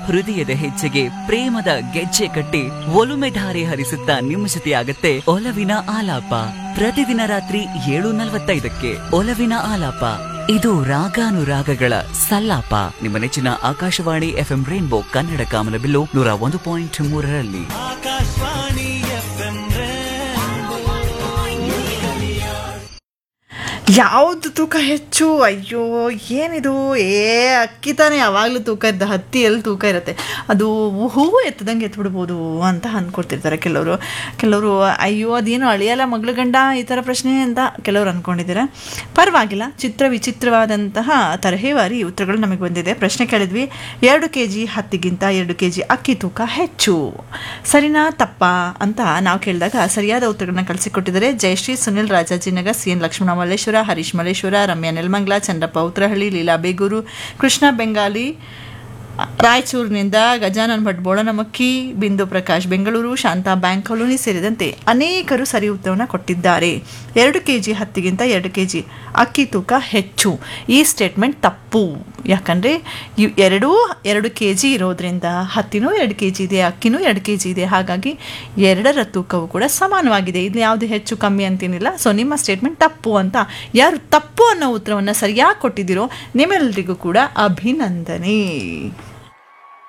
ಹೃದಯದ ಹೆಜ್ಜೆಗೆ ಪ್ರೇಮದ ಗೆಜ್ಜೆ ಕಟ್ಟಿ ಒಲುಮೆ ಧಾರೆ ಹರಿಸುತ್ತಾ ನಿಮ್ಮ ಜೊತೆಯಾಗತ್ತೆ ಒಲವಿನ ಆಲಾಪ ಪ್ರತಿದಿನ ರಾತ್ರಿ ಏಳು ನಲವತ್ತೈದಕ್ಕೆ ಒಲವಿನ ಆಲಾಪ ಇದು ರಾಗಾನುರಾಗಗಳ ಸಲ್ಲಾಪ ನಿಮ್ಮ ನೆಚ್ಚಿನ ಆಕಾಶವಾಣಿ ಎಫ್ಎಂ ರೈನ್ಬೋ ಕನ್ನಡ ಕಾಮನಬಿಲ್ಲು ನೂರ ಒಂದು ಪಾಯಿಂಟ್ ಮೂರರಲ್ಲಿ ಆಕಾಶವಾಣಿ ಎಫ್ಎಂ ಯಾವುದು ತೂಕ ಹೆಚ್ಚು ಅಯ್ಯೋ ಏನಿದು ಏ ಅಕ್ಕಿ ತಾನೇ ಯಾವಾಗಲೂ ತೂಕ ಇದ್ದ ಹತ್ತಿ ಎಲ್ಲಿ ತೂಕ ಇರುತ್ತೆ ಅದು ಹೂವು ಎತ್ತದಂಗೆ ಎತ್ಬಿಡ್ಬೋದು ಅಂತ ಅಂದ್ಕೊಡ್ತಿರ್ತಾರೆ ಕೆಲವರು ಕೆಲವರು ಅಯ್ಯೋ ಅದೇನು ಅಳಿಯಲ್ಲ ಮಗಳ ಗಂಡ ಈ ಥರ ಪ್ರಶ್ನೆ ಅಂತ ಕೆಲವರು ಅಂದ್ಕೊಂಡಿದ್ದಾರೆ ಪರವಾಗಿಲ್ಲ ಚಿತ್ರ ವಿಚಿತ್ರವಾದಂತಹ ತರಹೇವಾರಿ ಉತ್ತರಗಳು ನಮಗೆ ಬಂದಿದೆ ಪ್ರಶ್ನೆ ಕೇಳಿದ್ವಿ ಎರಡು ಕೆ ಜಿ ಹತ್ತಿಗಿಂತ ಎರಡು ಕೆ ಜಿ ಅಕ್ಕಿ ತೂಕ ಹೆಚ್ಚು ಸರಿನಾ ತಪ್ಪಾ ಅಂತ ನಾವು ಕೇಳಿದಾಗ ಸರಿಯಾದ ಉತ್ತರಗಳನ್ನ ಕಳಿಸಿಕೊಟ್ಟಿದ್ದಾರೆ ಜಯಶ್ರೀ ಸುನಿಲ್ ರಾಜಾಜಿನಗರ್ ಸಿ ಎನ್ ಲಕ್ಷ್ಮಣ ಮಲ್ಲೇಶ್ವರ ಹರೀಶ್ ಮಲ್ಲೇಶ್ವರ ರಮ್ಯಾ ನೆಲಮಂಗ್ಲ ಚಂದ್ರಪ್ಪ ಉತ್ರಹಳ್ಳಿ ಲೀಲಾ ಬೇಗೂರು ಕೃಷ್ಣ ಬೆಂಗಾಲಿ ರಾಯಚೂರಿನಿಂದ ಗಜಾನನ್ ಭಟ್ ಬೋಳನಮಕ್ಕಿ ಬಿಂದು ಪ್ರಕಾಶ್ ಬೆಂಗಳೂರು ಶಾಂತಾ ಬ್ಯಾಂಕ್ ಕಾಲೋನಿ ಸೇರಿದಂತೆ ಅನೇಕರು ಸರಿ ಉತ್ತರವನ್ನು ಕೊಟ್ಟಿದ್ದಾರೆ ಎರಡು ಕೆ ಜಿ ಹತ್ತಿಗಿಂತ ಎರಡು ಕೆ ಜಿ ಅಕ್ಕಿ ತೂಕ ಹೆಚ್ಚು ಈ ಸ್ಟೇಟ್ಮೆಂಟ್ ತಪ್ಪು ಯಾಕಂದರೆ ಇವ್ ಎರಡೂ ಎರಡು ಕೆ ಜಿ ಇರೋದ್ರಿಂದ ಹತ್ತಿನೂ ಎರಡು ಕೆ ಜಿ ಇದೆ ಅಕ್ಕಿನೂ ಎರಡು ಕೆ ಜಿ ಇದೆ ಹಾಗಾಗಿ ಎರಡರ ತೂಕವು ಕೂಡ ಸಮಾನವಾಗಿದೆ ಇಲ್ಲಿ ಯಾವುದು ಹೆಚ್ಚು ಕಮ್ಮಿ ಅಂತೇನಿಲ್ಲ ಸೊ ನಿಮ್ಮ ಸ್ಟೇಟ್ಮೆಂಟ್ ತಪ್ಪು ಅಂತ ಯಾರು ತಪ್ಪು ಅನ್ನೋ ಉತ್ತರವನ್ನು ಸರಿಯಾಗಿ ಕೊಟ್ಟಿದ್ದೀರೋ ನಿಮ್ಮೆಲ್ಲರಿಗೂ ಕೂಡ ಅಭಿನಂದನೆ